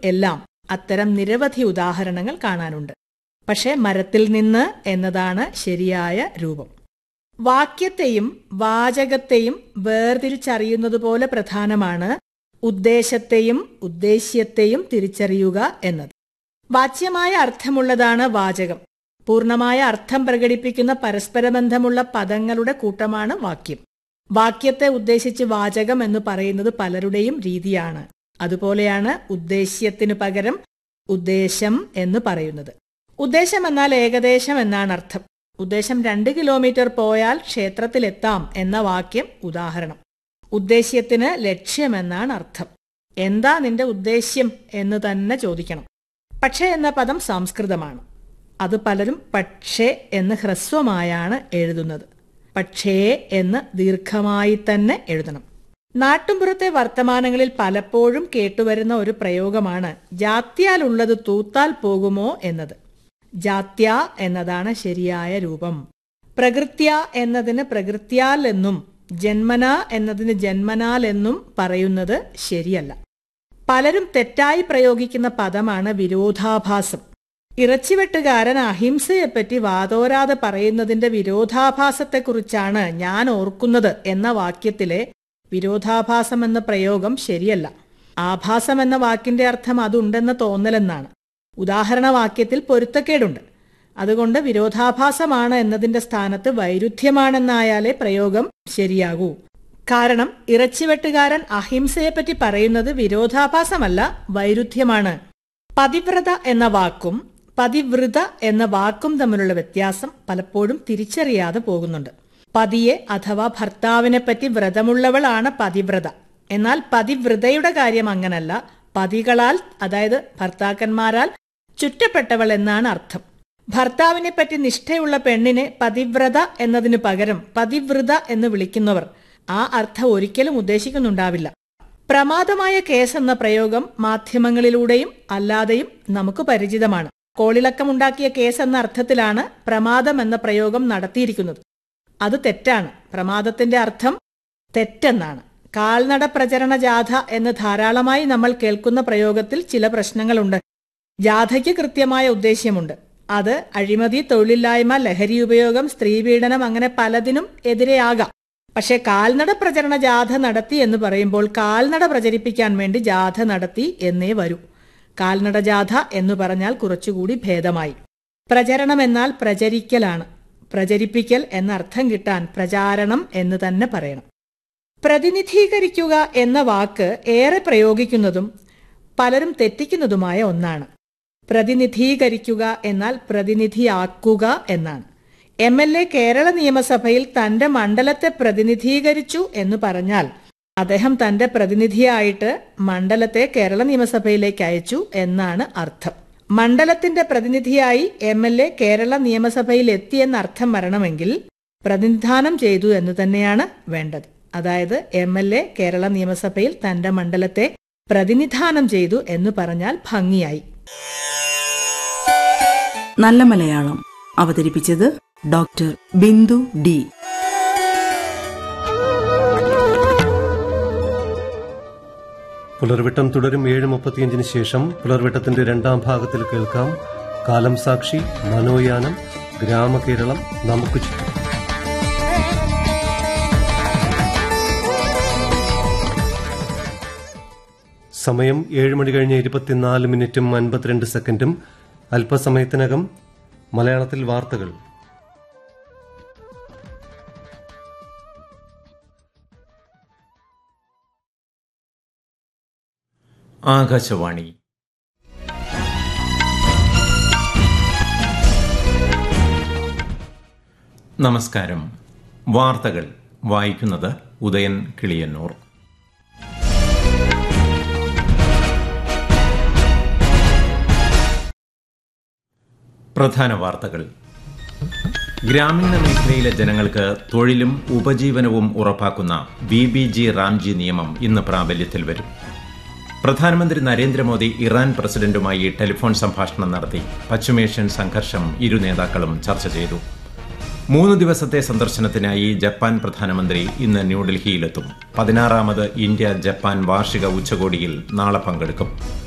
എല്ലാം അത്തരം നിരവധി ഉദാഹരണങ്ങൾ കാണാനുണ്ട് പക്ഷേ മരത്തിൽ നിന്ന് എന്നതാണ് ശരിയായ രൂപം വാക്യത്തെയും വാചകത്തെയും വേർതിരിച്ചറിയുന്നതുപോലെ പ്രധാനമാണ് ഉദ്ദേശത്തെയും ഉദ്ദേശ്യത്തെയും തിരിച്ചറിയുക എന്നത് വാച്യമായ അർത്ഥമുള്ളതാണ് വാചകം പൂർണ്ണമായ അർത്ഥം പ്രകടിപ്പിക്കുന്ന പരസ്പരബന്ധമുള്ള പദങ്ങളുടെ കൂട്ടമാണ് വാക്യം വാക്യത്തെ ഉദ്ദേശിച്ച് വാചകം എന്ന് പറയുന്നത് പലരുടെയും രീതിയാണ് അതുപോലെയാണ് ഉദ്ദേശ്യത്തിനു പകരം ഉദ്ദേശം എന്ന് പറയുന്നത് ഉദ്ദേശം എന്നാൽ ഏകദേശം എന്നാണ് അർത്ഥം ഉദ്ദേശം രണ്ട് കിലോമീറ്റർ പോയാൽ ക്ഷേത്രത്തിലെത്താം എന്ന വാക്യം ഉദാഹരണം ഉദ്ദേശ്യത്തിന് ലക്ഷ്യമെന്നാണ് അർത്ഥം എന്താ നിന്റെ ഉദ്ദേശ്യം എന്ന് തന്നെ ചോദിക്കണം പക്ഷേ എന്ന പദം സംസ്കൃതമാണ് അത് പലരും പക്ഷേ എന്ന് ഹ്രസ്വമായാണ് എഴുതുന്നത് പക്ഷേ എന്ന് ദീർഘമായി തന്നെ എഴുതണം നാട്ടുമ്പുറത്തെ വർത്തമാനങ്ങളിൽ പലപ്പോഴും കേട്ടുവരുന്ന ഒരു പ്രയോഗമാണ് ജാത്യാലുള്ളത് തൂത്താൽ പോകുമോ എന്നത് ജാത്യ എന്നതാണ് ശരിയായ രൂപം പ്രകൃത്യ എന്നതിന് പ്രകൃത്യാൽ എന്നും ജന്മന എന്നതിന് ജന്മനാൽ എന്നും പറയുന്നത് ശരിയല്ല പലരും തെറ്റായി പ്രയോഗിക്കുന്ന പദമാണ് വിരോധാഭാസം ഇറച്ചിവെട്ടുകാരൻ അഹിംസയെപ്പറ്റി വാതോരാതെ പറയുന്നതിന്റെ വിരോധാഭാസത്തെക്കുറിച്ചാണ് ഞാൻ ഓർക്കുന്നത് എന്ന വാക്യത്തിലെ വിരോധാഭാസം എന്ന പ്രയോഗം ശരിയല്ല ആഭാസം എന്ന വാക്കിന്റെ അർത്ഥം അതുണ്ടെന്ന തോന്നലെന്നാണ് ഉദാഹരണ വാക്യത്തിൽ പൊരുത്തക്കേടുണ്ട് അതുകൊണ്ട് വിരോധാഭാസമാണ് എന്നതിന്റെ സ്ഥാനത്ത് വൈരുദ്ധ്യമാണെന്നായാലേ പ്രയോഗം ശരിയാകൂ കാരണം ഇറച്ചിവെട്ടുകാരൻ അഹിംസയെപ്പറ്റി പറയുന്നത് വിരോധാഭാസമല്ല വൈരുദ്ധ്യമാണ് പതിവ്രത എന്ന വാക്കും പതിവൃത എന്ന വാക്കും തമ്മിലുള്ള വ്യത്യാസം പലപ്പോഴും തിരിച്ചറിയാതെ പോകുന്നുണ്ട് പതിയെ അഥവാ ഭർത്താവിനെ പറ്റി വ്രതമുള്ളവളാണ് പതിവ്രത എന്നാൽ പതിവ്രതയുടെ കാര്യം അങ്ങനല്ല പതികളാൽ അതായത് ഭർത്താക്കന്മാരാൽ ചുറ്റപ്പെട്ടവൾ എന്നാണ് അർത്ഥം ഭർത്താവിനെ പറ്റി നിഷ്ഠയുള്ള പെണ്ണിനെ പതിവ്രത എന്നതിനു പകരം പതിവൃത എന്ന് വിളിക്കുന്നവർ ആ അർത്ഥം ഒരിക്കലും ഉദ്ദേശിക്കുന്നുണ്ടാവില്ല പ്രമാദമായ കേസ് എന്ന പ്രയോഗം മാധ്യമങ്ങളിലൂടെയും അല്ലാതെയും നമുക്ക് പരിചിതമാണ് കോളിളക്കമുണ്ടാക്കിയ കേസ് എന്ന അർത്ഥത്തിലാണ് പ്രമാദം എന്ന പ്രയോഗം നടത്തിയിരിക്കുന്നത് അത് തെറ്റാണ് പ്രമാദത്തിന്റെ അർത്ഥം തെറ്റെന്നാണ് കാൽനട പ്രചരണ ജാഥ എന്ന് ധാരാളമായി നമ്മൾ കേൾക്കുന്ന പ്രയോഗത്തിൽ ചില പ്രശ്നങ്ങളുണ്ട് ജാഥയ്ക്ക് കൃത്യമായ ഉദ്ദേശ്യമുണ്ട് അത് അഴിമതി തൊഴിലില്ലായ്മ ലഹരി ഉപയോഗം സ്ത്രീപീഡനം അങ്ങനെ പലതിനും എതിരെയാകാം പക്ഷേ കാൽനട പ്രചരണ ജാഥ നടത്തി എന്ന് പറയുമ്പോൾ കാൽനട പ്രചരിപ്പിക്കാൻ വേണ്ടി ജാഥ നടത്തി എന്നേ വരൂ കാൽനട ജാഥ എന്ന് പറഞ്ഞാൽ കുറച്ചുകൂടി ഭേദമായി പ്രചരണം എന്നാൽ പ്രചരിക്കലാണ് പ്രചരിപ്പിക്കൽ എന്ന അർത്ഥം കിട്ടാൻ പ്രചാരണം എന്ന് തന്നെ പറയണം പ്രതിനിധീകരിക്കുക എന്ന വാക്ക് ഏറെ പ്രയോഗിക്കുന്നതും പലരും തെറ്റിക്കുന്നതുമായ ഒന്നാണ് പ്രതിനിധീകരിക്കുക എന്നാൽ പ്രതിനിധിയാക്കുക എന്നാണ് എം എൽ എ കേരള നിയമസഭയിൽ തന്റെ മണ്ഡലത്തെ പ്രതിനിധീകരിച്ചു എന്ന് പറഞ്ഞാൽ അദ്ദേഹം തന്റെ പ്രതിനിധിയായിട്ട് മണ്ഡലത്തെ കേരള നിയമസഭയിലേക്ക് അയച്ചു എന്നാണ് അർത്ഥം മണ്ഡലത്തിന്റെ പ്രതിനിധിയായി എം എൽ എ കേരള നിയമസഭയിൽ എത്തിയെന്ന അർത്ഥം വരണമെങ്കിൽ പ്രതിനിധാനം ചെയ്തു എന്ന് തന്നെയാണ് വേണ്ടത് അതായത് എം എൽ എ കേരള നിയമസഭയിൽ തന്റെ മണ്ഡലത്തെ പ്രതിനിധാനം ചെയ്തു എന്ന് പറഞ്ഞാൽ ഭംഗിയായി നല്ല മലയാളം അവതരിപ്പിച്ചത് ഡോക്ടർ ബിന്ദു ഡി പുലർവിട്ടം തുടരും ഏഴ് മുപ്പത്തിയഞ്ചിന് ശേഷം പുലർവിട്ടത്തിന്റെ രണ്ടാം ഭാഗത്തിൽ കേൾക്കാം കാലം സാക്ഷി മനോയാനം ഗ്രാമകേരളം നമുക്ക് ചുറ്റും സമയം ഏഴ് മണി കഴിഞ്ഞ് ഇരുപത്തിനാല് മിനിറ്റും അൻപത്തിരണ്ട് സെക്കൻഡും അല്പസമയത്തിനകം മലയാളത്തിൽ വാർത്തകൾ ആകാശവാണി നമസ്കാരം വാർത്തകൾ വായിക്കുന്നത് ഉദയൻ കിളിയന്നൂർ പ്രധാന വാർത്തകൾ ഗ്രാമീണ മേഖലയിലെ ജനങ്ങൾക്ക് തൊഴിലും ഉപജീവനവും ഉറപ്പാക്കുന്ന ബി ബി ജി റാംജി നിയമം ഇന്ന് പ്രാബല്യത്തിൽ വരും പ്രധാനമന്ത്രി നരേന്ദ്രമോദി ഇറാൻ പ്രസിഡന്റുമായി ടെലിഫോൺ സംഭാഷണം നടത്തി പശ്ചിമേഷ്യൻ സംഘർഷം ഇരു നേതാക്കളും ചർച്ച ചെയ്തു മൂന്ന് ദിവസത്തെ സന്ദർശനത്തിനായി ജപ്പാൻ പ്രധാനമന്ത്രി ഇന്ന് ന്യൂഡൽഹിയിലെത്തും പതിനാറാമത് ഇന്ത്യ ജപ്പാൻ വാർഷിക ഉച്ചകോടിയിൽ നാളെ പങ്കെടുക്കും